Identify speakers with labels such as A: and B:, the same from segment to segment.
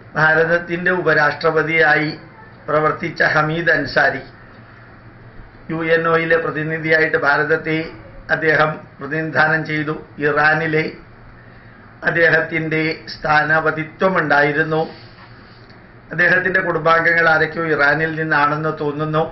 A: ഭാരതത്തിൻ്റെ ഉപരാഷ്ട്രപതിയായി പ്രവർത്തിച്ച ഹമീദ് അൻസാരി യു എൻ ഒയിലെ പ്രതിനിധിയായിട്ട് ഭാരതത്തെ അദ്ദേഹം പ്രതിനിധാനം ചെയ്തു ഇറാനിലെ അദ്ദേഹത്തിൻ്റെ സ്ഥാനപതിത്വമുണ്ടായിരുന്നു അദ്ദേഹത്തിൻ്റെ കുടുംബാംഗങ്ങൾ ആരൊക്കെയോ ഇറാനിൽ നിന്നാണെന്ന് തോന്നുന്നു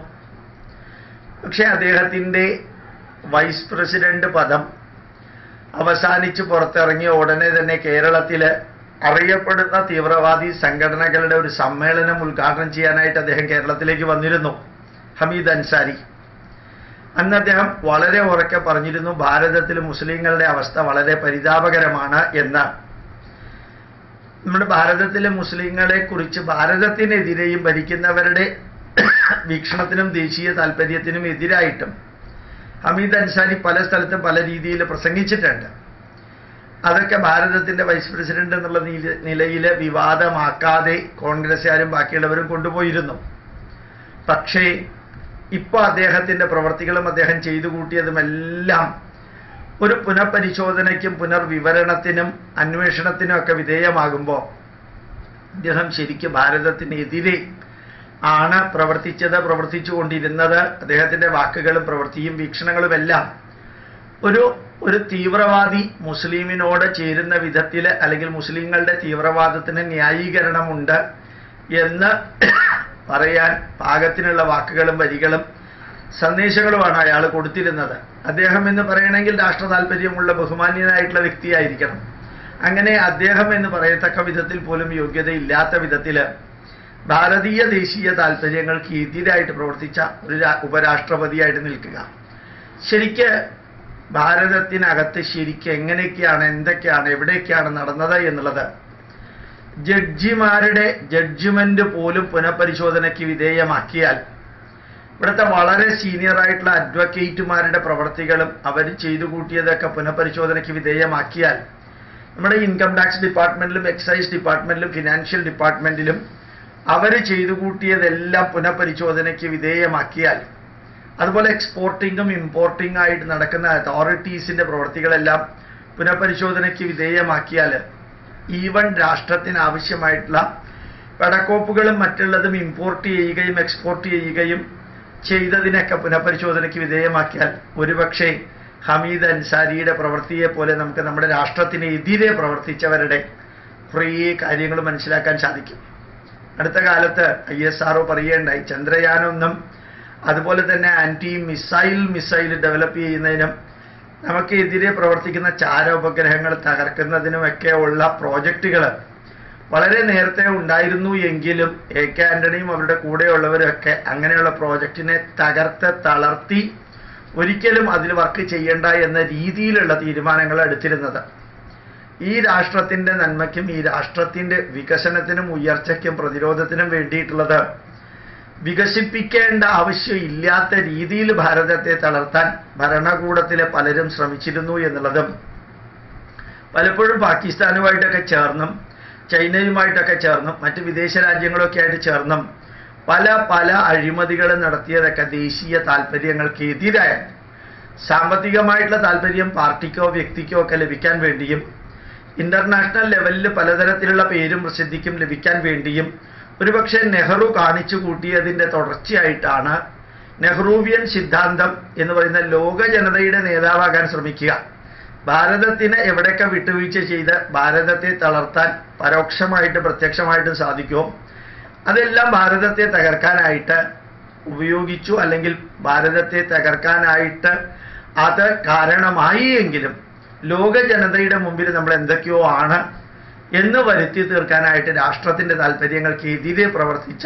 A: പക്ഷെ അദ്ദേഹത്തിൻ്റെ വൈസ് പ്രസിഡന്റ് പദം അവസാനിച്ച് പുറത്തിറങ്ങിയ ഉടനെ തന്നെ കേരളത്തിൽ അറിയപ്പെടുന്ന തീവ്രവാദി സംഘടനകളുടെ ഒരു സമ്മേളനം ഉദ്ഘാടനം ചെയ്യാനായിട്ട് അദ്ദേഹം കേരളത്തിലേക്ക് വന്നിരുന്നു ഹമീദ് അൻസാരി അന്ന് അദ്ദേഹം വളരെ ഉറക്കെ പറഞ്ഞിരുന്നു ഭാരതത്തിൽ മുസ്ലിങ്ങളുടെ അവസ്ഥ വളരെ പരിതാപകരമാണ് എന്ന് നമ്മുടെ ഭാരതത്തിലെ മുസ്ലിങ്ങളെ കുറിച്ച് ഭാരതത്തിനെതിരെയും ഭരിക്കുന്നവരുടെ വീക്ഷണത്തിനും ദേശീയ താല്പര്യത്തിനും എതിരായിട്ടും ഹമീദ് അൻസാരി പല സ്ഥലത്തും പല രീതിയിൽ പ്രസംഗിച്ചിട്ടുണ്ട് അതൊക്കെ ഭാരതത്തിന്റെ വൈസ് പ്രസിഡന്റ് എന്നുള്ള നിലയിൽ വിവാദമാക്കാതെ കോൺഗ്രസ്സുകാരും ബാക്കിയുള്ളവരും കൊണ്ടുപോയിരുന്നു പക്ഷേ ഇപ്പോൾ അദ്ദേഹത്തിന്റെ പ്രവർത്തികളും അദ്ദേഹം ചെയ്തു കൂട്ടിയതുമെല്ലാം ഒരു പുനഃപരിശോധനയ്ക്കും പുനർവിവരണത്തിനും അന്വേഷണത്തിനും ഒക്കെ വിധേയമാകുമ്പോൾ അദ്ദേഹം ശരിക്കും ഭാരതത്തിനെതിരെ ആണ് പ്രവർത്തിച്ചത് പ്രവർത്തിച്ചു കൊണ്ടിരുന്നത് അദ്ദേഹത്തിന്റെ വാക്കുകളും പ്രവൃത്തിയും വീക്ഷണങ്ങളും എല്ലാം ഒരു ഒരു തീവ്രവാദി മുസ്ലിമിനോട് ചേരുന്ന വിധത്തിൽ അല്ലെങ്കിൽ മുസ്ലിങ്ങളുടെ തീവ്രവാദത്തിന് ന്യായീകരണമുണ്ട് എന്ന് പറയാൻ പാകത്തിനുള്ള വാക്കുകളും വരികളും സന്ദേശങ്ങളുമാണ് അയാൾ കൊടുത്തിരുന്നത് അദ്ദേഹം എന്ന് പറയണമെങ്കിൽ രാഷ്ട്ര താല്പര്യമുള്ള ബഹുമാന്യനായിട്ടുള്ള വ്യക്തിയായിരിക്കണം അങ്ങനെ അദ്ദേഹം എന്ന് പറയത്തക്ക വിധത്തിൽ പോലും യോഗ്യതയില്ലാത്ത വിധത്തിൽ ഭാരതീയ ദേശീയ താല്പര്യങ്ങൾക്ക് എതിരായിട്ട് പ്രവർത്തിച്ച ഒരു രാ- ഉപരാഷ്ട്രപതിയായിട്ട് നിൽക്കുക ശരിക്ക് ഭാരതത്തിനകത്ത് ശരിക്കും എങ്ങനെയൊക്കെയാണ് എന്തൊക്കെയാണ് എവിടെയൊക്കെയാണ് നടന്നത് എന്നുള്ളത് ജഡ്ജിമാരുടെ ജഡ്ജ്മെന്റ് പോലും പുനഃപരിശോധനയ്ക്ക് വിധേയമാക്കിയാൽ ഇവിടുത്തെ വളരെ സീനിയർ ആയിട്ടുള്ള അഡ്വക്കേറ്റുമാരുടെ പ്രവർത്തികളും അവർ ചെയ്തു കൂട്ടിയതൊക്കെ പുനഃപരിശോധനയ്ക്ക് വിധേയമാക്കിയാൽ നമ്മുടെ ഇൻകം ടാക്സ് ഡിപ്പാർട്ട്മെന്റിലും എക്സൈസ് ഡിപ്പാർട്ട്മെന്റിലും ഫിനാൻഷ്യൽ ഡിപ്പാർട്ട്മെന്റിലും അവർ ചെയ്തു കൂട്ടിയതെല്ലാം പുനഃപരിശോധനയ്ക്ക് വിധേയമാക്കിയാൽ അതുപോലെ എക്സ്പോർട്ടിങ്ങും ഇമ്പോർട്ടിംഗ് ആയിട്ട് നടക്കുന്ന അതോറിറ്റീസിന്റെ പ്രവർത്തികളെല്ലാം പുനഃപരിശോധനയ്ക്ക് വിധേയമാക്കിയാൽ ഈവൻ രാഷ്ട്രത്തിന് ആവശ്യമായിട്ടുള്ള പടക്കോപ്പുകളും മറ്റുള്ളതും ഇമ്പോർട്ട് ചെയ്യുകയും എക്സ്പോർട്ട് ചെയ്യുകയും ചെയ്തതിനൊക്കെ പുനഃപരിശോധനയ്ക്ക് വിധേയമാക്കിയാൽ ഒരുപക്ഷെ ഹമീദ് അൻസാരിയുടെ പ്രവൃത്തിയെ പോലെ നമുക്ക് നമ്മുടെ രാഷ്ട്രത്തിന് എതിരെ പ്രവർത്തിച്ചവരുടെ കുറേ കാര്യങ്ങൾ മനസ്സിലാക്കാൻ സാധിക്കും അടുത്ത കാലത്ത് ഐ എസ് ആർഒ പറയുകയുണ്ടായി ചന്ദ്രയാനൊന്നും അതുപോലെ തന്നെ ആന്റി മിസൈൽ മിസൈൽ ഡെവലപ്പ് ചെയ്യുന്നതിനും നമുക്ക് എതിരെ പ്രവർത്തിക്കുന്ന ചാരോപഗ്രഹങ്ങൾ തകർക്കുന്നതിനുമൊക്കെ ഉള്ള പ്രോജക്റ്റുകൾ വളരെ നേരത്തെ ഉണ്ടായിരുന്നു എങ്കിലും എ കെ ആന്റണിയും അവരുടെ കൂടെയുള്ളവരൊക്കെ അങ്ങനെയുള്ള പ്രോജക്റ്റിനെ തകർത്ത് തളർത്തി ഒരിക്കലും അതിൽ വർക്ക് ചെയ്യേണ്ട എന്ന രീതിയിലുള്ള തീരുമാനങ്ങൾ എടുത്തിരുന്നത് ഈ രാഷ്ട്രത്തിന്റെ നന്മയ്ക്കും ഈ രാഷ്ട്രത്തിന്റെ വികസനത്തിനും ഉയർച്ചയ്ക്കും പ്രതിരോധത്തിനും വേണ്ടിയിട്ടുള്ളത് വികസിപ്പിക്കേണ്ട ആവശ്യമില്ലാത്ത രീതിയിൽ ഭാരതത്തെ തളർത്താൻ ഭരണകൂടത്തിലെ പലരും ശ്രമിച്ചിരുന്നു എന്നുള്ളതും പലപ്പോഴും പാകിസ്ഥാനുമായിട്ടൊക്കെ ചേർന്നും ചൈനയുമായിട്ടൊക്കെ ചേർന്നും മറ്റ് വിദേശ രാജ്യങ്ങളൊക്കെ ആയിട്ട് ചേർന്നും പല പല അഴിമതികളും നടത്തിയതൊക്കെ ദേശീയ താല്പര്യങ്ങൾക്ക് എതിരായ സാമ്പത്തികമായിട്ടുള്ള താല്പര്യം പാർട്ടിക്കോ വ്യക്തിക്കോ ഒക്കെ ലഭിക്കാൻ വേണ്ടിയും ഇന്റർനാഷണൽ ലെവലിൽ പലതരത്തിലുള്ള പേരും പ്രസിദ്ധിക്കും ലഭിക്കാൻ വേണ്ടിയും ഒരുപക്ഷെ നെഹ്റു കാണിച്ചു കൂട്ടിയതിന്റെ തുടർച്ചയായിട്ടാണ് നെഹ്റൂവിയൻ സിദ്ധാന്തം എന്ന് പറയുന്ന ലോക ജനതയുടെ നേതാവാകാൻ ശ്രമിക്കുക ഭാരതത്തിന് എവിടെയൊക്കെ വിട്ടുവീഴ്ച ചെയ്ത് ഭാരതത്തെ തളർത്താൻ പരോക്ഷമായിട്ടും പ്രത്യക്ഷമായിട്ടും സാധിക്കുമോ അതെല്ലാം ഭാരതത്തെ തകർക്കാനായിട്ട് ഉപയോഗിച്ചു അല്ലെങ്കിൽ ഭാരതത്തെ തകർക്കാനായിട്ട് അത് കാരണമായി എങ്കിലും ലോക ജനതയുടെ മുമ്പിൽ നമ്മൾ എന്തൊക്കെയോ ആണ് എന്ന് വരുത്തി തീർക്കാനായിട്ട് രാഷ്ട്രത്തിന്റെ താല്പര്യങ്ങൾക്ക് എതിരെ പ്രവർത്തിച്ച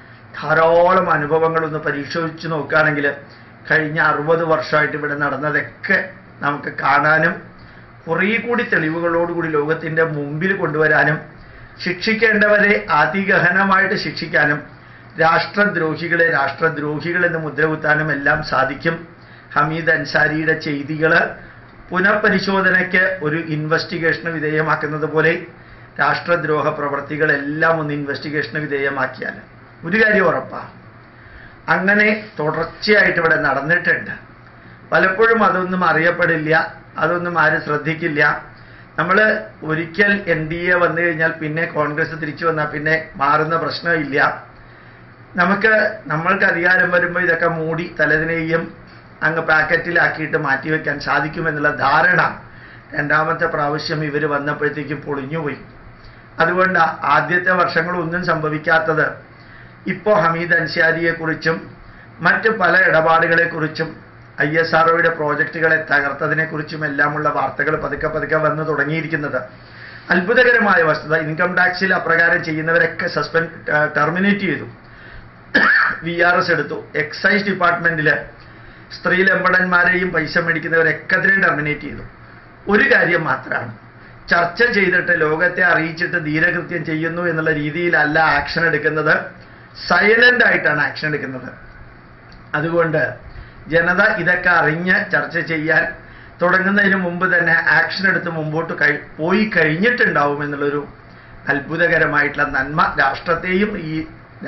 A: ധാരാളം അനുഭവങ്ങളൊന്ന് പരീക്ഷിച്ചു നോക്കുകയാണെങ്കിൽ കഴിഞ്ഞ അറുപത് വർഷമായിട്ട് ഇവിടെ നടന്നതൊക്കെ നമുക്ക് കാണാനും കുറേ കൂടി തെളിവുകളോടുകൂടി ലോകത്തിന്റെ മുമ്പിൽ കൊണ്ടുവരാനും ശിക്ഷിക്കേണ്ടവരെ അതിഗഹനമായിട്ട് ശിക്ഷിക്കാനും രാഷ്ട്രദ്രോഹികളെ രാഷ്ട്രദ്രോഹികൾ എന്ന് മുദ്രകുത്താനും എല്ലാം സാധിക്കും ഹമീദ് അൻസാരിയുടെ ചെയ്തികൾ പുനഃപരിശോധനയ്ക്ക് ഒരു ഇൻവെസ്റ്റിഗേഷന് വിധേയമാക്കുന്നത് പോലെ രാഷ്ട്രദ്രോഹ പ്രവർത്തികളെല്ലാം ഒന്ന് ഇൻവെസ്റ്റിഗേഷന് വിധേയമാക്കിയാൽ ഒരു കാര്യം ഉറപ്പാണ് അങ്ങനെ തുടർച്ചയായിട്ട് ഇവിടെ നടന്നിട്ടുണ്ട് പലപ്പോഴും അതൊന്നും അറിയപ്പെടില്ല അതൊന്നും ആരും ശ്രദ്ധിക്കില്ല നമ്മൾ ഒരിക്കൽ എൻ ഡി എ വന്നു കഴിഞ്ഞാൽ പിന്നെ കോൺഗ്രസ് തിരിച്ചു വന്നാൽ പിന്നെ മാറുന്ന പ്രശ്നമില്ല നമുക്ക് നമ്മൾക്ക് അധികാരം വരുമ്പോൾ ഇതൊക്കെ മൂടി തലതിനെയും അങ്ങ് പാക്കറ്റിലാക്കിയിട്ട് മാറ്റിവെക്കാൻ സാധിക്കുമെന്നുള്ള ധാരണ രണ്ടാമത്തെ പ്രാവശ്യം ഇവർ വന്നപ്പോഴത്തേക്കും പൊളിഞ്ഞുപോയി അതുകൊണ്ട് ആദ്യത്തെ വർഷങ്ങളൊന്നും സംഭവിക്കാത്തത് ഇപ്പോൾ ഹമീദ് അൻസാരിയെക്കുറിച്ചും മറ്റ് പല ഇടപാടുകളെക്കുറിച്ചും ഐ എസ് ആർ ഒയുടെ പ്രോജക്റ്റുകളെ തകർത്തതിനെക്കുറിച്ചും എല്ലാമുള്ള വാർത്തകൾ പതുക്കെ പതുക്കെ വന്നു തുടങ്ങിയിരിക്കുന്നത് അത്ഭുതകരമായ വസ്തുത ഇൻകം ടാക്സിൽ അപ്രകാരം ചെയ്യുന്നവരൊക്കെ സസ്പെൻഡ് ടെർമിനേറ്റ് ചെയ്തു വി ആർ എസ് എടുത്തു എക്സൈസ് ഡിപ്പാർട്ട്മെന്റിൽ സ്ത്രീ ലംബടന്മാരെയും പൈസ മേടിക്കുന്നവരൊക്കെ അതിനെ ടെർമിനേറ്റ് ചെയ്തു ഒരു കാര്യം മാത്രമാണ് ചർച്ച ചെയ്തിട്ട് ലോകത്തെ അറിയിച്ചിട്ട് ധീരകൃത്യം ചെയ്യുന്നു എന്നുള്ള രീതിയിലല്ല ആക്ഷൻ എടുക്കുന്നത് സൈലന്റ് ആയിട്ടാണ് ആക്ഷൻ എടുക്കുന്നത് അതുകൊണ്ട് ജനത ഇതൊക്കെ അറിഞ്ഞ് ചർച്ച ചെയ്യാൻ തുടങ്ങുന്നതിന് മുമ്പ് തന്നെ ആക്ഷൻ എടുത്ത് മുമ്പോട്ട് കഴി പോയി കഴിഞ്ഞിട്ടുണ്ടാവും എന്നുള്ളൊരു അത്ഭുതകരമായിട്ടുള്ള നന്മ രാഷ്ട്രത്തെയും ഈ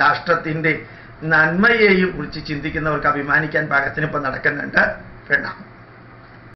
A: രാഷ്ട്രത്തിൻ്റെ നന്മയെയും കുറിച്ച് ചിന്തിക്കുന്നവർക്ക് അഭിമാനിക്കാൻ പാകത്തിന് ഇപ്പം നടക്കുന്നുണ്ട് പ്രണാമം